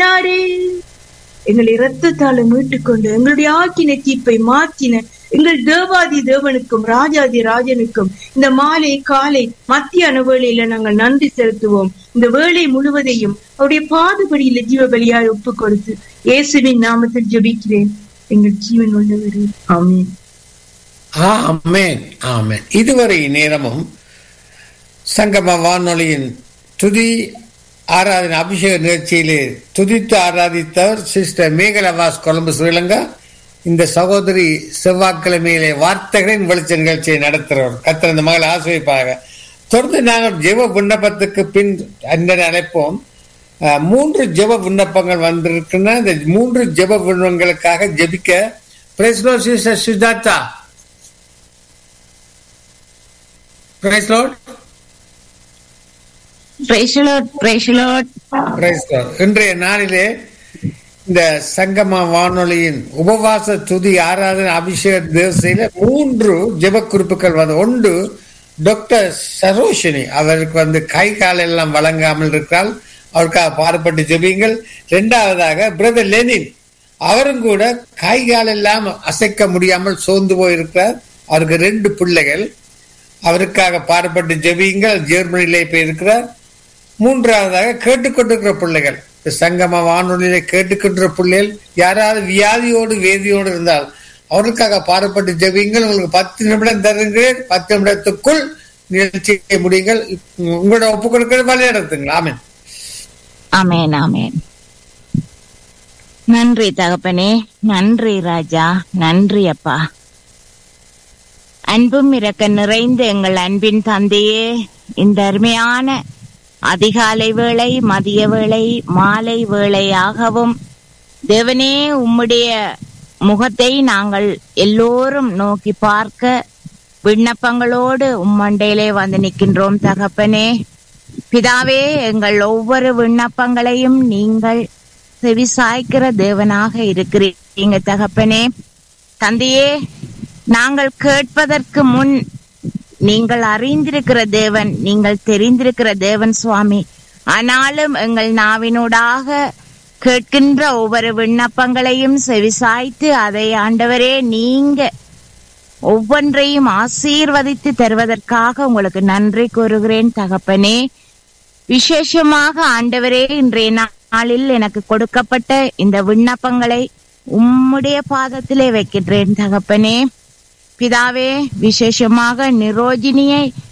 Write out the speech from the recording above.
மீட்டாக்கினாரே எங்களை இரத்தத்தால மீட்டுக்கொண்டு எங்களுடைய ஆக்கின தீப்பை மாற்றின எங்கள் தேவாதி தேவனுக்கும் ராஜாதி ராஜனுக்கும் இந்த மாலை காலை மத்தியான வேளையில நாங்கள் நன்றி செலுத்துவோம் இந்த வேளை முழுவதையும் அவருடைய பாதுபடியில ஜீவ பலியாய் ஒப்பு கொடுத்து இயேசுவின் நாமத்தில் ஜெபிக்கிறேன் எங்கள் ஜீவன் உள்ளவரே ஆமென் ஆமென் ஆமென் இதுவரை நேரமும் சங்கம வானொலியின் துதி ஆராதனை அபிஷேக நிகழ்ச்சியிலே துதித்து ஆராதித்தவர் சிஸ்டர் மேகலவாஸ் கொலம்பு ஸ்ரீலங்கா இந்த சகோதரி செவ்வாய்க்கிழமையிலே வார்த்தைகளின் வெளிச்ச நிகழ்ச்சியை நடத்துகிறவர் கத்திர இந்த மகள் ஆசிரியப்பாக தொடர்ந்து நாங்கள் ஜெப விண்ணப்பத்துக்கு பின் அந்த அழைப்போம் அஹ், மூன்று ஜெப விண்ணப்பங்கள் வந்திருக்கின்றன இந்த மூன்று ஜெப விண்ணப்பங்களுக்காக ஜெபிக்க praise lord sister Sujatha praise lord praise lord praise lord praise lord இன்றைய நாளிலே இந்த சங்கம வானொலியின் உபவாச துதி ஆராதனை அபிஷேக தேவசையில மூன்று ஜெப குறிப்புகள் வந்து ஒன்று டாக்டர் சரோஷினி அவருக்கு வந்து கை கால் எல்லாம் வழங்காமல் இருக்கிறால் அவருக்காக பாடுபட்டு ஜெபியுங்கள் இரண்டாவதாக பிரதர் லெனின் அவரும் கூட கை கால் எல்லாம் அசைக்க முடியாமல் சோர்ந்து போயிருக்கிறார் அவருக்கு ரெண்டு பிள்ளைகள் அவருக்காக பாடுபட்டு ஜெபியுங்கள் ஜெர்மனியிலே போய் இருக்கிறார் மூன்றாவதாக கேட்டுக்கொண்டிருக்கிற பிள்ளைகள் இந்த சங்கம வானொலியில கேட்டுக்கொண்டிருக்கிற பிள்ளைகள் யாராவது வியாதியோடு வேதியோடு இருந்தால் அவர்களுக்காக பாடுபட்டு ஜெபியுங்கள் உங்களுக்கு பத்து நிமிடம் தருகிறேன் பத்து நிமிடத்துக்குள் நிகழ்ச்சியை முடியுங்கள் உங்களோட ஒப்புக் கொடுக்கிற விளையாடுறதுங்களா ஆமென் ஆமேன் ஆமேன் நன்றி தகப்பனே நன்றி ராஜா நன்றி அப்பா அன்பும் இரக்க நிறைந்த எங்கள் அன்பின் தந்தையே இந்த அருமையான அதிகாலை வேளை மதிய வேளை மாலை வேளையாகவும் தேவனே உம்முடைய முகத்தை நாங்கள் எல்லோரும் நோக்கி பார்க்க விண்ணப்பங்களோடு உம்மண்டையிலே வந்து நிற்கின்றோம் தகப்பனே பிதாவே எங்கள் ஒவ்வொரு விண்ணப்பங்களையும் நீங்கள் செவிசாய்க்கிற தேவனாக இருக்கிறீங்க தகப்பனே தந்தையே நாங்கள் கேட்பதற்கு முன் நீங்கள் அறிந்திருக்கிற தேவன் நீங்கள் தெரிந்திருக்கிற தேவன் சுவாமி ஆனாலும் எங்கள் நாவினூடாக கேட்கின்ற ஒவ்வொரு விண்ணப்பங்களையும் செவிசாய்த்து அதை ஆண்டவரே நீங்க ஒவ்வொன்றையும் ஆசீர்வதித்து தருவதற்காக உங்களுக்கு நன்றி கூறுகிறேன் தகப்பனே விசேஷமாக ஆண்டவரே இன்றைய நாளில் எனக்கு கொடுக்கப்பட்ட இந்த விண்ணப்பங்களை உம்முடைய பாதத்திலே வைக்கின்றேன் தகப்பனே பிதாவே விசேஷமாக நிரோஜினியை